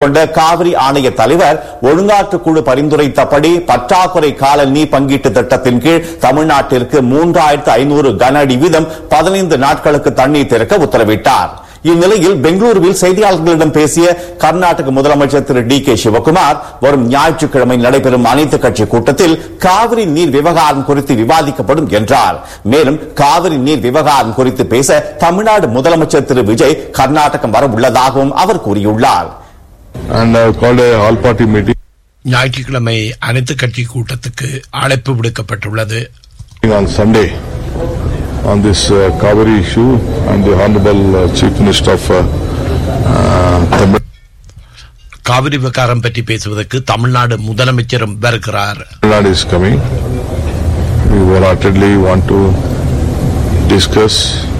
மேற்கொண்ட காவிரி ஆணைய தலைவர் ஒழுங்காற்று குழு பரிந்துரைத்தபடி பற்றாக்குறை கால நீர் பங்கீட்டு திட்டத்தின் கீழ் தமிழ்நாட்டிற்கு மூன்றாயிரத்து ஐநூறு கன அடி வீதம் பதினைந்து நாட்களுக்கு தண்ணீர் திறக்க உத்தரவிட்டார் இந்நிலையில் பெங்களூருவில் செய்தியாளர்களிடம் பேசிய கர்நாடக முதலமைச்சர் திரு டி கே சிவகுமார் வரும் ஞாயிற்றுக்கிழமை நடைபெறும் அனைத்துக் கட்சி கூட்டத்தில் காவிரி நீர் விவகாரம் குறித்து விவாதிக்கப்படும் என்றார் மேலும் காவிரி நீர் விவகாரம் குறித்து பேச தமிழ்நாடு முதலமைச்சர் திரு விஜய் கர்நாடகம் வர உள்ளதாகவும் அவர் கூறியுள்ளார் and I have called a all party meeting ஞாயிற்றுக்கிழமை அனைத்து கட்சி கூட்டத்துக்கு அழைப்பு விடுக்கப்பட்டுள்ளது on Sunday on this uh, Kaveri issue and the Honorable uh, Chief Minister of uh, uh, Tamil Kaveri விவகாரம் பற்றி பேசுவதற்கு தமிழ்நாடு முதலமைச்சரும் வருகிறார் Nadu is coming. We wholeheartedly want to discuss,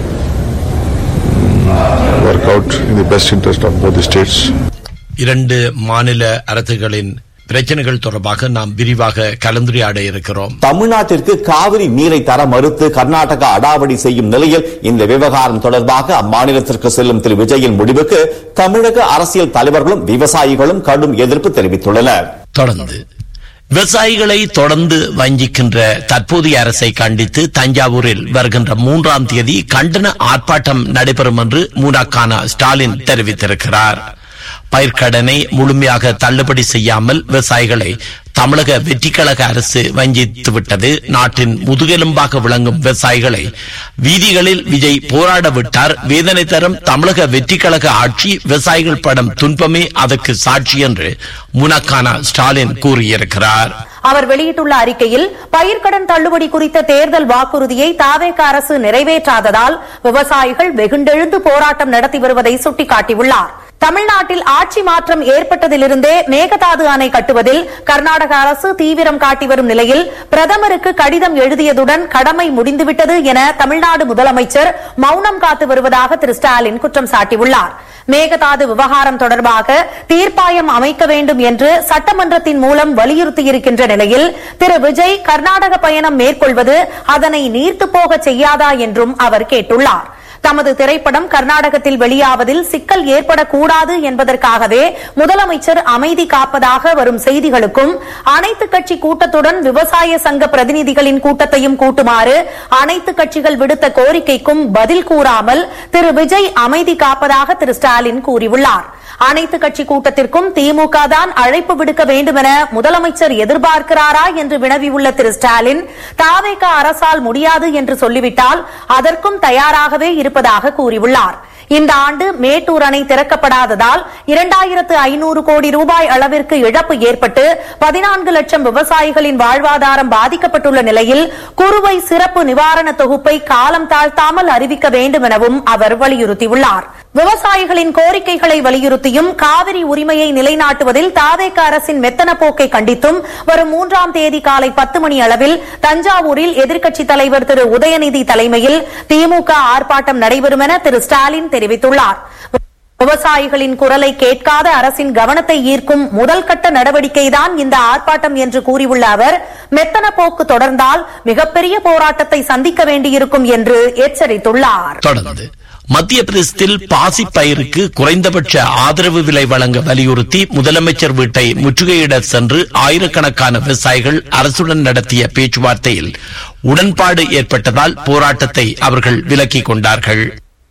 mm, work out in the best interest of both the states. இரண்டு மாநில அரசுகளின் பிரச்சனைகள் தொடர்பாக நாம் விரிவாக கலந்துரையாட இருக்கிறோம் தமிழ்நாட்டிற்கு காவிரி நீரை தர மறுத்து கர்நாடகா அடாவடி செய்யும் நிலையில் இந்த விவகாரம் தொடர்பாக அம்மாநிலத்திற்கு செல்லும் திரு விஜயின் முடிவுக்கு தமிழக அரசியல் தலைவர்களும் விவசாயிகளும் கடும் எதிர்ப்பு தெரிவித்துள்ளனர் தொடர்ந்து விவசாயிகளை தொடர்ந்து வஞ்சிக்கின்ற தற்போதைய அரசை கண்டித்து தஞ்சாவூரில் வருகின்ற மூன்றாம் தேதி கண்டன ஆர்ப்பாட்டம் நடைபெறும் என்று மூனாக்கான ஸ்டாலின் தெரிவித்திருக்கிறார் பயிர்க்கடனை முழுமையாக தள்ளுபடி செய்யாமல் விவசாயிகளை தமிழக வெற்றிக்கழக அரசு வஞ்சித்துவிட்டது நாட்டின் முதுகெலும்பாக விளங்கும் விவசாயிகளை வீதிகளில் விஜய் போராட விட்டார் வேதனை தரும் தமிழக வெற்றிக்கழக ஆட்சி விவசாயிகள் படம் துன்பமே அதற்கு சாட்சி என்று முனக்கான ஸ்டாலின் கூறியிருக்கிறார் அவர் வெளியிட்டுள்ள அறிக்கையில் பயிர்க்கடன் தள்ளுபடி குறித்த தேர்தல் வாக்குறுதியை தாவேக அரசு நிறைவேற்றாததால் விவசாயிகள் வெகுண்டெழுந்து போராட்டம் நடத்தி வருவதை சுட்டிக்காட்டியுள்ளார் தமிழ்நாட்டில் ஆட்சி மாற்றம் ஏற்பட்டதிலிருந்தே மேகதாது அணை கட்டுவதில் கர்நாடக அரசு தீவிரம் காட்டி வரும் நிலையில் பிரதமருக்கு கடிதம் எழுதியதுடன் கடமை முடிந்துவிட்டது என தமிழ்நாடு முதலமைச்சர் மௌனம் காத்து வருவதாக திரு ஸ்டாலின் குற்றம் சாட்டியுள்ளார் மேகதாது விவகாரம் தொடர்பாக தீர்ப்பாயம் அமைக்க வேண்டும் என்று சட்டமன்றத்தின் மூலம் வலியுறுத்தியிருக்கின்ற நிலையில் திரு விஜய் கர்நாடக பயணம் மேற்கொள்வது அதனை நீர்த்து போக செய்யாதா என்றும் அவர் கேட்டுள்ளார் தமது திரைப்படம் கர்நாடகத்தில் வெளியாவதில் சிக்கல் ஏற்படக்கூடாது என்பதற்காகவே முதலமைச்சர் அமைதி காப்பதாக வரும் செய்திகளுக்கும் அனைத்து கட்சி கூட்டத்துடன் விவசாய சங்க பிரதிநிதிகளின் கூட்டத்தையும் கூட்டுமாறு அனைத்து கட்சிகள் விடுத்த கோரிக்கைக்கும் பதில் கூறாமல் திரு விஜய் அமைதி காப்பதாக திரு ஸ்டாலின் கூறியுள்ளார் அனைத்து கட்சி கூட்டத்திற்கும் திமுக தான் அழைப்பு விடுக்க வேண்டும் என முதலமைச்சர் எதிர்பார்க்கிறாரா என்று வினவியுள்ள திரு ஸ்டாலின் தாவேக அரசால் முடியாது என்று சொல்லிவிட்டால் அதற்கும் தயாராகவே இருப்பதாக கூறியுள்ளார் இந்த ஆண்டு மேட்டூர் அணை திறக்கப்படாததால் இரண்டாயிரத்து ஐநூறு கோடி ரூபாய் அளவிற்கு இழப்பு ஏற்பட்டு பதினான்கு லட்சம் விவசாயிகளின் வாழ்வாதாரம் பாதிக்கப்பட்டுள்ள நிலையில் குறுவை சிறப்பு நிவாரண தொகுப்பை காலம் தாழ்த்தாமல் அறிவிக்க வேண்டும் எனவும் அவர் வலியுறுத்தியுள்ளார் விவசாயிகளின் கோரிக்கைகளை வலியுறுத்தியும் காவிரி உரிமையை நிலைநாட்டுவதில் தாவேக அரசின் மெத்தன போக்கை கண்டித்தும் வரும் மூன்றாம் தேதி காலை பத்து மணி அளவில் தஞ்சாவூரில் எதிர்க்கட்சித் தலைவர் திரு உதயநிதி தலைமையில் திமுக ஆர்ப்பாட்டம் நடைபெறும் என திரு ஸ்டாலின் தெரிவித்துள்ளார் விவசாயிகளின் குரலை கேட்காத அரசின் கவனத்தை ஈர்க்கும் முதல் கட்ட நடவடிக்கைதான் இந்த ஆர்ப்பாட்டம் என்று கூறியுள்ள அவர் மெத்தன போக்கு தொடர்ந்தால் மிகப்பெரிய போராட்டத்தை சந்திக்க வேண்டியிருக்கும் என்று எச்சரித்துள்ளார் தொடர்ந்து மத்திய பிரதேசத்தில் பாசி பயிருக்கு குறைந்தபட்ச ஆதரவு விலை வழங்க வலியுறுத்தி முதலமைச்சர் வீட்டை முற்றுகையிட சென்று ஆயிரக்கணக்கான விவசாயிகள் அரசுடன் நடத்திய பேச்சுவார்த்தையில் உடன்பாடு ஏற்பட்டதால் போராட்டத்தை அவர்கள் விலக்கிக் கொண்டார்கள்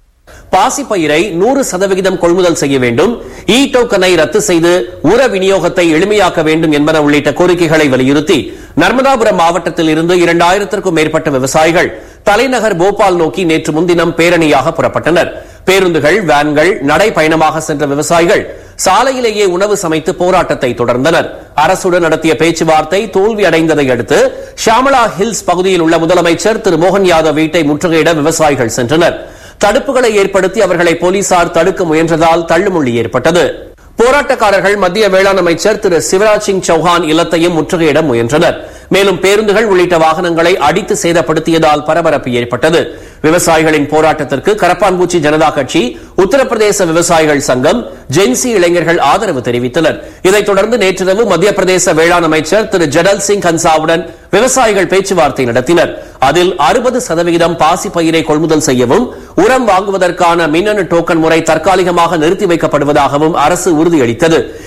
பாசிப்பயிரை நூறு சதவிகிதம் கொள்முதல் செய்ய வேண்டும் இ டோக்கனை ரத்து செய்து உர விநியோகத்தை எளிமையாக்க வேண்டும் என்பன உள்ளிட்ட கோரிக்கைகளை வலியுறுத்தி நர்மதாபுரம் மாவட்டத்தில் இருந்து இரண்டாயிரத்திற்கும் மேற்பட்ட விவசாயிகள் தலைநகர் போபால் நோக்கி நேற்று முன்தினம் பேரணியாக புறப்பட்டனர் பேருந்துகள் வேன்கள் நடை பயணமாக சென்ற விவசாயிகள் சாலையிலேயே உணவு சமைத்து போராட்டத்தை தொடர்ந்தனர் அரசுடன் நடத்திய பேச்சுவார்த்தை தோல்வி அடைந்ததை அடுத்து ஷாமலா ஹில்ஸ் பகுதியில் உள்ள முதலமைச்சர் திரு மோகன் யாதவ் வீட்டை முற்றுகையிட விவசாயிகள் சென்றனர் தடுப்புகளை ஏற்படுத்தி அவர்களை போலீசார் தடுக்க முயன்றதால் தள்ளுமுள்ளி ஏற்பட்டது போராட்டக்காரர்கள் மத்திய வேளாண் அமைச்சர் திரு சிவராஜ் சிங் சௌஹான் இல்லத்தையும் முற்றுகையிட முயன்றனர் மேலும் பேருந்துகள் உள்ளிட்ட வாகனங்களை அடித்து சேதப்படுத்தியதால் பரபரப்பு ஏற்பட்டது விவசாயிகளின் போராட்டத்திற்கு கரப்பான்பூச்சி ஜனதா கட்சி உத்தரப்பிரதேச விவசாயிகள் சங்கம் ஜென்சி இளைஞர்கள் ஆதரவு தெரிவித்தனர் இதைத் தொடர்ந்து நேற்றிரவு மத்திய பிரதேச வேளாண் அமைச்சர் திரு ஜடல் சிங் ஹன்சாவுடன் விவசாயிகள் பேச்சுவார்த்தை நடத்தினர் அதில் அறுபது சதவிகிதம் பாசி பயிரை கொள்முதல் செய்யவும் உரம் வாங்குவதற்கான மின்னணு டோக்கன் முறை தற்காலிகமாக நிறுத்தி வைக்கப்படுவதாகவும் அரசு உறுதியளித்தது